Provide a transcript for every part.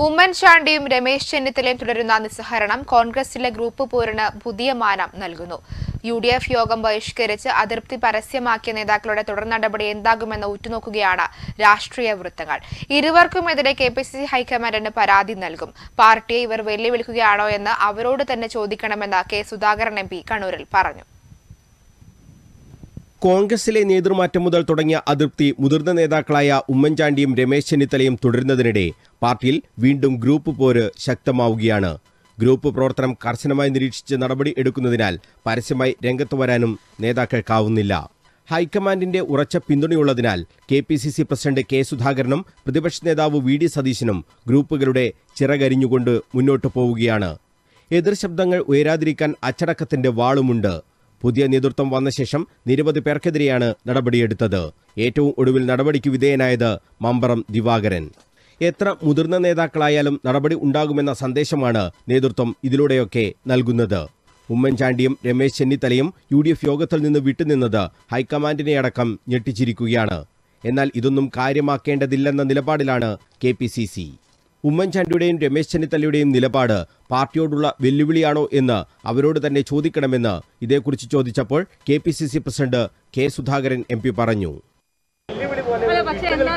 ഉമ്മൻചാണ്ടിയും രമേശ് ചെന്നിത്തലയും തുടരുന്ന നിസ്സഹരണം കോൺഗ്രസിലെ ഗ്രൂപ്പ് പോരിന് പുതിയ മാനം നൽകുന്നു യു ഡി എഫ് യോഗം ബഹിഷ്കരിച്ച് അതൃപ്തി പരസ്യമാക്കിയ നേതാക്കളുടെ തുടർ നടപടി എന്താകുമെന്ന് ഉറ്റുനോക്കുകയാണ് രാഷ്ട്രീയ വൃത്തങ്ങൾ ഇരുവർക്കുമെതിരെ കെ പി സി സി ഹൈക്കമാൻഡിന് പരാതി നൽകും പാർട്ടിയെ ഇവർ വെല്ലുവിളിക്കുകയാണോ എന്ന് അവരോട് തന്നെ ചോദിക്കണമെന്ന് കെ സുധാകരൻ എം പി കണ്ണൂരിൽ പറഞ്ഞു കോൺഗ്രസിലെ നേതൃമാറ്റം മുതൽ തുടങ്ങിയ അതൃപ്തി മുതിർന്ന നേതാക്കളായ ഉമ്മൻചാണ്ടിയും രമേശ് ചെന്നിത്തലയും തുടരുന്നതിനിടെ പാർട്ടിയിൽ വീണ്ടും ഗ്രൂപ്പ് പോര് ശക്തമാവുകയാണ് ഗ്രൂപ്പ് പ്രവർത്തനം കർശനമായി നിരീക്ഷിച്ച് നടപടി എടുക്കുന്നതിനാൽ പരസ്യമായി രംഗത്ത് വരാനും നേതാക്കൾക്കാവുന്നില്ല ഹൈക്കമാൻഡിന്റെ ഉറച്ച പിന്തുണയുള്ളതിനാൽ K P C C president K സുധാകരനും പ്രതിപക്ഷ നേതാവ് വി ഡി സതീശനും ഗ്രൂപ്പുകളുടെ ചിറകരിഞ്ഞുകൊണ്ട് മുന്നോട്ടു പോവുകയാണ് എതിർ ശബ്ദങ്ങൾ ഉയരാതിരിക്കാൻ അച്ചടക്കത്തിന്റെ വാളുമുണ്ട് പുതിയ നേതൃത്വം വന്ന ശേഷം നിരവധി പേർക്കെതിരെയാണ് നടപടിയെടുത്തത് ഏറ്റവും ഒടുവിൽ നടപടിക്ക് വിധേയനായത് മമ്പറം ദിവാകരൻ എത്ര മുതിർന്ന നേതാക്കളായാലും നടപടി ഉണ്ടാകുമെന്ന സന്ദേശമാണ് നേതൃത്വം ഇതിലൂടെയൊക്കെ നൽകുന്നത് ഉമ്മൻചാണ്ടിയും രമേശ് ചെന്നിത്തലയും യു ഡി എഫ് യോഗത്തിൽ നിന്ന് വിട്ടുനിന്നത് ഹൈക്കമാൻഡിനെ അടക്കം ഞെട്ടിച്ചിരിക്കുകയാണ് എന്നാൽ ഇതൊന്നും കാര്യമാക്കേണ്ടതില്ലെന്ന നിലപാടിലാണ് കെ പി സി സി ഉമ്മൻചാണ്ടിയുടെയും രമേശ് ചെന്നിത്തലയുടെയും നിലപാട് പാർട്ടിയോടുള്ള വെല്ലുവിളിയാണോ എന്ന് അവരോട് തന്നെ ചോദിക്കണമെന്ന് ഇതേക്കുറിച്ച് ചോദിച്ചപ്പോൾ K P C C president K Sudhakaran M P പറഞ്ഞു അല്ല പക്ഷെ എന്നാ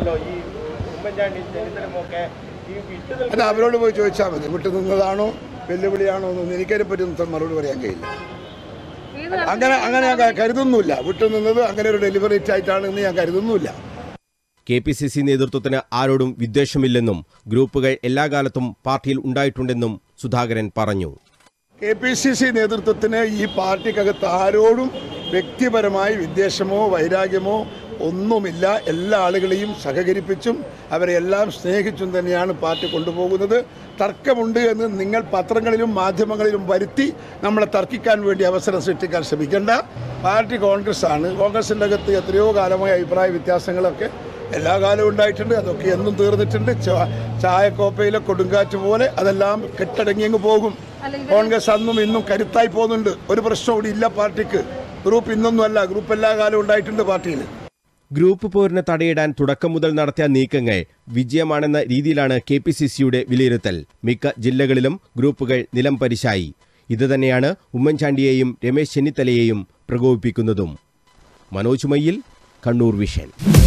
അത് അവരോട് പോയി ചോദിച്ചാൽ മതി വിട്ടു നിന്നതാണോ വെല്ലുവിളിയാണോ എന്നൊന്നും എനിക്കതിനെ പറ്റി ഒന്നും മറുപടി പറയാൻ കഴിയില്ല ഏത് അങ്ങനെ അങ്ങനെ ഞാൻ കരുതുന്നുമില്ല വിട്ടു നിന്നത് അങ്ങനെ ഒരു ഡെലിവറേറ്റ് ആയിട്ടാണെന്ന് ഞാൻ കരുതുന്നുമില്ല കെ പി സി സി നേതൃത്വത്തിന് ആരോടും വിദ്വേഷമില്ലെന്നും ഗ്രൂപ്പുകൾ എല്ലാ കാലത്തും പാർട്ടിയിൽ ഉണ്ടായിട്ടുണ്ടെന്നും സുധാകരൻ പറഞ്ഞു കെ പി സി സി നേതൃത്വത്തിന് ഈ പാർട്ടിക്കകത്ത് ആരോടും വ്യക്തിപരമായി വിദ്വേഷമോ വൈരാഗ്യമോ ഒന്നുമില്ല എല്ലാ ആളുകളെയും സഹകരിപ്പിച്ചും അവരെ എല്ലാം സ്നേഹിച്ചും തന്നെയാണ് പാർട്ടി കൊണ്ടുപോകുന്നത് തർക്കമുണ്ട് എന്ന് നിങ്ങൾ പത്രങ്ങളിലും മാധ്യമങ്ങളിലും വരുത്തി നമ്മളെ തർക്കിക്കാൻ വേണ്ടി അവസരം സൃഷ്ടിക്കാൻ ശ്രമിക്കേണ്ട പാർട്ടി കോൺഗ്രസ് ആണ് കോൺഗ്രസിൻ്റെ അകത്ത് എത്രയോ കാലമായ അഭിപ്രായ വ്യത്യാസങ്ങളൊക്കെ എല്ലാ കാലവും ഉണ്ടായിട്ടുണ്ട് അതൊക്കെ എന്നും തീർന്നിട്ടുണ്ട് ചാ- ചായക്കോപ്പയിലെ കൊടുങ്കാറ്റ് പോലെ അതെല്ലാം കെട്ടടങ്ങി അങ്ങ് പോകും കോൺഗ്രസ് അന്നും ഇന്നും കരുത്തായി പോകുന്നുണ്ട് ഒരു പ്രശ്നം കൂടി ഇല്ല പാർട്ടിക്ക് ഗ്രൂപ്പ് ഇന്നൊന്നും അല്ല ഗ്രൂപ്പ് എല്ലാ കാലവും ഉണ്ടായിട്ടുണ്ട് പാർട്ടിയിൽ ഗ്രൂപ്പ് പോരിന് തടയിടാൻ തുടക്കം മുതൽ നടത്തിയ നീക്കങ്ങൾ വിജയമാണെന്ന രീതിയിലാണ് കെ പി സി സിയുടെ വിലയിരുത്തൽ മിക്ക ജില്ലകളിലും ഗ്രൂപ്പുകൾ നിലം പരിശായി ഇതുതന്നെയാണ് ഉമ്മൻചാണ്ടിയെയും രമേശ് ചെന്നിത്തലയെയും പ്രകോപിപ്പിക്കുന്നതും മനോജ് മയ്യിൽ കണ്ണൂർ വിഷൻ